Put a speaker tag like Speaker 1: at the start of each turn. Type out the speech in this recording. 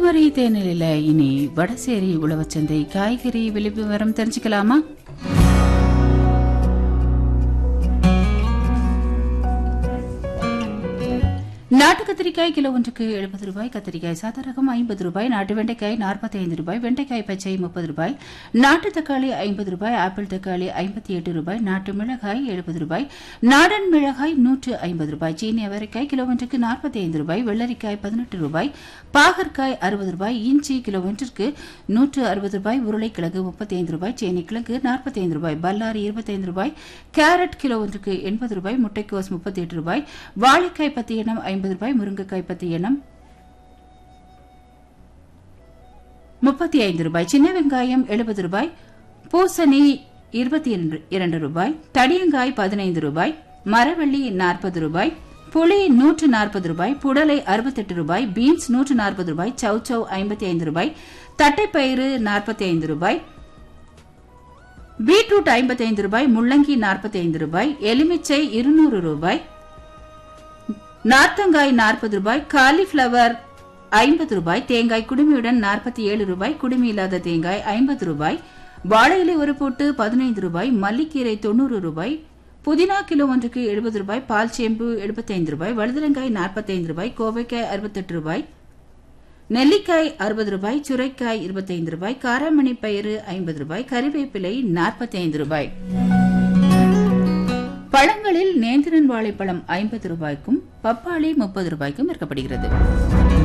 Speaker 1: குமரி தேனில இனி வடசேரி உழவச்சந்தை காய்கறி விலை விவரம் தெரிஞ்சுக்கலாமா நாட்டு கத்திரிக்காய் கிலோ ஒன்றுக்கு எழுபது ரூபாய் கத்திரிக்காய் சாதா ரகம் ஐம்பது ரூபாய் நாட்டு வெண்டைக்காய் நாற்பத்தி ஐந்து ரூபாய் வெண்டைக்காய் பச்சை முப்பது ரூபாய் நாட்டு தக்காளி ஐம்பது ரூபாய் ஆப்பிள் தக்காளி ஐம்பத்தி எட்டு ரூபாய் நாட்டு மிளகாய் எழுபது ரூபாய் நாடன் மிளகாய் நூற்று ஐம்பது ரூபாய் சீனி அவரைக்காய் கிலோ ஒன்றுக்கு நாற்பத்தி ஐந்து ரூபாய் வெள்ளரிக்காய் பதினெட்டு ரூபாய் பாகற்காய் அறுபது ரூபாய் இஞ்சி கிலோ ஒன்றிற்கு நூற்று அறுபது ரூபாய் உருளைக்கிழங்கு முப்பத்தி ஐந்து ரூபாய் சேனிக்கிழங்கு நாற்பத்தி ஐந்து ரூபாய் பல்லாரி இருபத்தைந்து ரூபாய் கேரட் கிலோ ஒன்றுக்கு எண்பது ரூபாய் முட்டைக்கோஸ் முப்பத்தி எட்டு ரூபாய் வாழைக்காய் பத்து எண்ணம் ஐம்பது ரூபாய் முருங்கைக்காய் பத்து எண்ணம் முப்பத்தி ஐந்து ரூபாய் சின்ன வெங்காயம் எழுபது ரூபாய் பூசணி இருபத்தி இரண்டு ரூபாய் தடியங்காய் பதினைந்து ரூபாய் மரவள்ளி நாற்பது ரூபாய் புளி நூற்று நாற்பது ரூபாய் புடலை அறுபத்தெட்டு ரூபாய் பீன்ஸ் நூற்று நாற்பது ரூபாய் சௌச்சௌ ஐம்பத்தி ஐந்து ரூபாய் தட்டைப்பயிறு நாற்பத்தி ஐந்து ரூபாய் பீட்ரூட் ஐம்பத்தி ஐந்து ரூபாய் முள்ளங்கி நாற்பத்தி ஐந்து ரூபாய் எலுமிச்சை இருநூறு ரூபாய் நார்த்தங்காய் நாற்பது ரூபாய் காலிஃபிளவர் ஐம்பது ரூபாய் தேங்காய் குடுமியுடன் நாற்பத்தி ஏழு ரூபாய் குடுமி இல்லாத தேங்காய் ஐம்பது ரூபாய் வாழை இலை ஒரு போட்டு பதினைந்து ரூபாய் மல்லிக்கீரை தொண்ணூறு ரூபாய் புதினா கிலோ ஒன்றுக்கு எழுபது ரூபாய் பால் சேம்பு எழுபத்தைந்து ரூபாய் வழுதலங்காய் நாற்பத்தைந்து ரூபாய் கோவைக்காய் அறுபத்தெட்டு ரூபாய் நெல்லிக்காய் அறுபது ரூபாய் சுரைக்காய் இருபத்தைந்து ரூபாய் காராமணி பயிறு ஐம்பது ரூபாய் கறிவேப்பிலை நாற்பத்தைந்து ரூபாய் பழங்களில் நேந்திரன் வாழைப்பழம் ஐம்பது ரூபாய்க்கும் பப்பாளி முப்பது ரூபாய்க்கும் விற்கப்படுகிறது